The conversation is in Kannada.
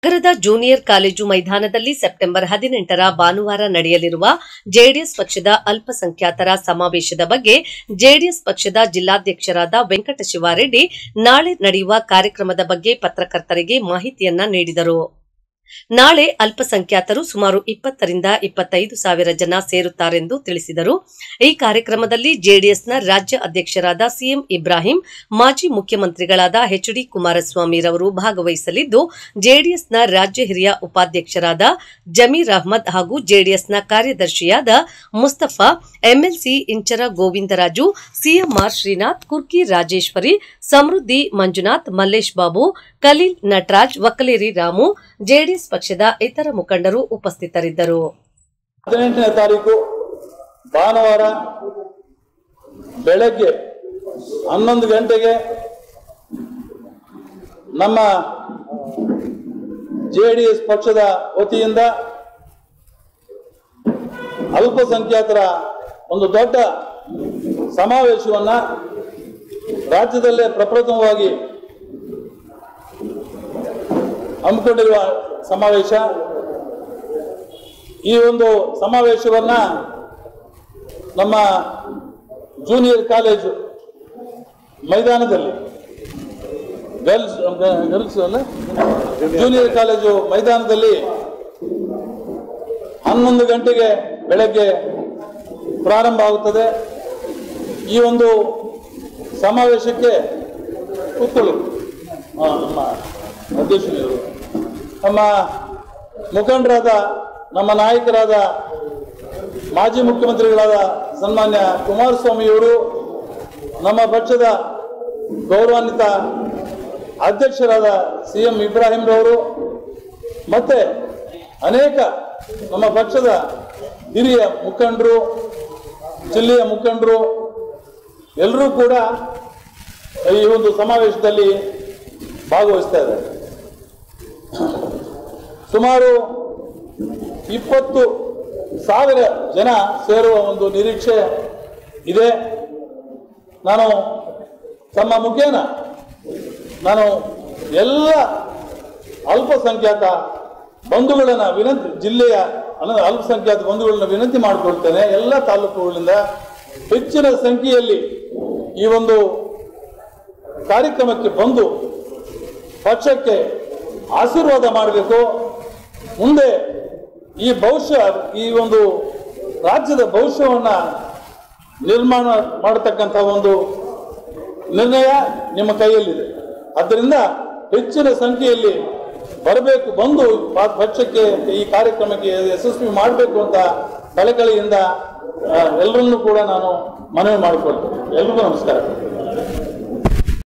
ನಗರದ ಜೂನಿಯರ್ ಕಾಲೇಜು ಮೈದಾನದಲ್ಲಿ ಸೆಪ್ಟೆಂಬರ್ ಹದಿನೆಂಟರ ಭಾನುವಾರ ನಡೆಯಲಿರುವ ಜೆಡಿಎಸ್ ಪಕ್ಷದ ಅಲ್ಪಸಂಖ್ಯಾತರ ಸಮಾವೇಶದ ಬಗ್ಗೆ ಜೆಡಿಎಸ್ ಪಕ್ಷದ ಜಿಲ್ಲಾಧ್ಯಕ್ಷರಾದ ವೆಂಕಟಶಿವಾರೆಡ್ಡಿ ನಾಳೆ ನಡೆಯುವ ಕಾರ್ಯಕ್ರಮದ ಬಗ್ಗೆ ಪತ್ರಕರ್ತರಿಗೆ ಮಾಹಿತಿಯನ್ನ ನೀಡಿದರು ನಾಳೆ ಅಲ್ಪಸಂಖ್ಯಾತರು ಸುಮಾರು ಇಪ್ಪತ್ತರಿಂದ ಇಪ್ಪತ್ತೈದು ಸಾವಿರ ಜನ ಸೇರುತ್ತಾರೆಂದು ತಿಳಿಸಿದರು ಈ ಕಾರ್ಯಕ್ರಮದಲ್ಲಿ ಜೆಡಿಎಸ್ನ ರಾಜ್ಯ ಅಧ್ಯಕ್ಷರಾದ ಸಿಎಂ ಇಬ್ರಾಹಿಂ ಮಾಜಿ ಮುಖ್ಯಮಂತ್ರಿಗಳಾದ ಎಚ್ ಡಿ ಕುಮಾರಸ್ವಾಮಿರವರು ಭಾಗವಹಿಸಲಿದ್ದು ಜೆಡಿಎಸ್ನ ರಾಜ್ಯ ಹಿರಿಯ ಉಪಾಧ್ಯಕ್ಷರಾದ ಜಮೀರ್ ಅಹ್ಮದ್ ಹಾಗೂ ಜೆಡಿಎಸ್ನ ಕಾರ್ಯದರ್ಶಿಯಾದ Mustafa MLC Inchara Govindaraju CMR Srinath Kurki Rajeshwari Samriddhi Manjunath Mallesh Babu Khaleel Nataraj Vakaleri Ramu JDS ಪಕ್ಷದ ಇತರ ಮುಖಂಡರು ಉಪಸ್ಥಿತರಿದ್ದರು ಹದಿನೆಂಟನೇ ತಾರೀಕು ಭಾನುವಾರ ಬೆಳಗ್ಗೆ ಹನ್ನೊಂದು ಗಂಟೆಗೆ ನಮ್ಮ ಜೆ ಡಿ ಎಸ್ ಪಕ್ಷದ ವತಿಯಿಂದ ಅಲ್ಪಸಂಖ್ಯಾತರ ಒಂದು ದೊಡ್ಡ ಸಮಾವೇಶವನ್ನ ರಾಜ್ಯದಲ್ಲೇ ಪ್ರಪ್ರಥಮವಾಗಿ ಹಮ್ಮಿಕೊಂಡಿರುವ ಸಮಾವೇಶ ಈ ಒಂದು ಸಮಾವೇಶವನ್ನ ನಮ್ಮ ಜೂನಿಯರ್ ಕಾಲೇಜು ಮೈದಾನದಲ್ಲಿ ಗರ್ಲ್ಸ್ ಗರ್ಲ್ಸ್ ಅಲ್ಲ ಜೂನಿಯರ್ ಕಾಲೇಜು ಮೈದಾನದಲ್ಲಿ ಹನ್ನೊಂದು ಗಂಟೆಗೆ ಬೆಳಗ್ಗೆ ಪ್ರಾರಂಭ ಆಗುತ್ತದೆ ಈ ಒಂದು ಸಮಾವೇಶಕ್ಕೆ ಕೂತ್ಕೊಳ್ಳಿ ಆ, ನಮ್ಮ ಅಧ್ಯಕ್ಷರು ನಮ್ಮ ಮುಖಂಡರಾದ ನಮ್ಮ ನಾಯಕರಾದ ಮಾಜಿ ಮುಖ್ಯಮಂತ್ರಿಗಳಾದ ಸನ್ಮಾನ್ಯ ಕುಮಾರಸ್ವಾಮಿಯವರು ನಮ್ಮ ಪಕ್ಷದ ಗೌರವಾನ್ವಿತ ಅಧ್ಯಕ್ಷರಾದ ಸಿ ಎಂ ಇಬ್ರಾಹಿಂರವರು ಮತ್ತೆ ಅನೇಕ ನಮ್ಮ ಪಕ್ಷದ ಹಿರಿಯ ಮುಖಂಡರು ಜಿಲ್ಲೆಯ ಮುಖಂಡರು ಎಲ್ಲರೂ ಕೂಡ ಈ ಒಂದು ಸಮಾವೇಶದಲ್ಲಿ ಭಾಗವಹಿಸ್ತಾ ಇದ್ದಾರೆ ಸುಮಾರು ಇಪ್ಪತ್ತು ಸಾವಿರ ಜನ ಸೇರುವ ಒಂದು ನಿರೀಕ್ಷೆ ಇದೆ ನಾನು ತಮ್ಮ ಮುಖೇನ ನಾನು ಎಲ್ಲ ಅಲ್ಪಸಂಖ್ಯಾತ ಬಂಧುಗಳನ್ನ ವಿನಂತಿ ಜಿಲ್ಲೆಯ ಅನ- ಅಲ್ಪಸಂಖ್ಯಾತ ಬಂಧುಗಳನ್ನ ವಿನಂತಿ ಮಾಡಿಕೊಳ್ತೇನೆ ಎಲ್ಲ ತಾಲೂಕುಗಳಿಂದ ಹೆಚ್ಚಿನ ಸಂಖ್ಯೆಯಲ್ಲಿ ಈ ಒಂದು ಕಾರ್ಯಕ್ರಮಕ್ಕೆ ಬಂದು ಪಕ್ಷಕ್ಕೆ ಆಶೀರ್ವಾದ ಮಾಡಬೇಕು ಮುಂದೆ ಈ ಭವಿಷ್ಯ ಈ ಒಂದು ರಾಜ್ಯದ ಭವಿಷ್ಯವನ್ನ ನಿರ್ಮಾಣ ಮಾಡತಕ್ಕಂಥ ಒಂದು ನಿರ್ಣಯ ನಿಮ್ಮ ಕೈಯಲ್ಲಿದೆ ಆದ್ದರಿಂದ ಹೆಚ್ಚಿನ ಸಂಖ್ಯೆಯಲ್ಲಿ ಬರಬೇಕು ಬಂದು ಪ- ಪಕ್ಷಕ್ಕೆ ಈ ಕಾರ್ಯಕ್ರಮಕ್ಕೆ ಯಶಸ್ವಿ ಮಾಡಬೇಕು ಅಂತ ಕಳಕಳಿಯಿಂದ ಎಲ್ಲರನ್ನೂ ಕೂಡ ನಾನು ಮನವಿ ಮಾಡಿಕೊಳ್ತೇನೆ ಎಲ್ರಿಗೂ ನಮಸ್ಕಾರ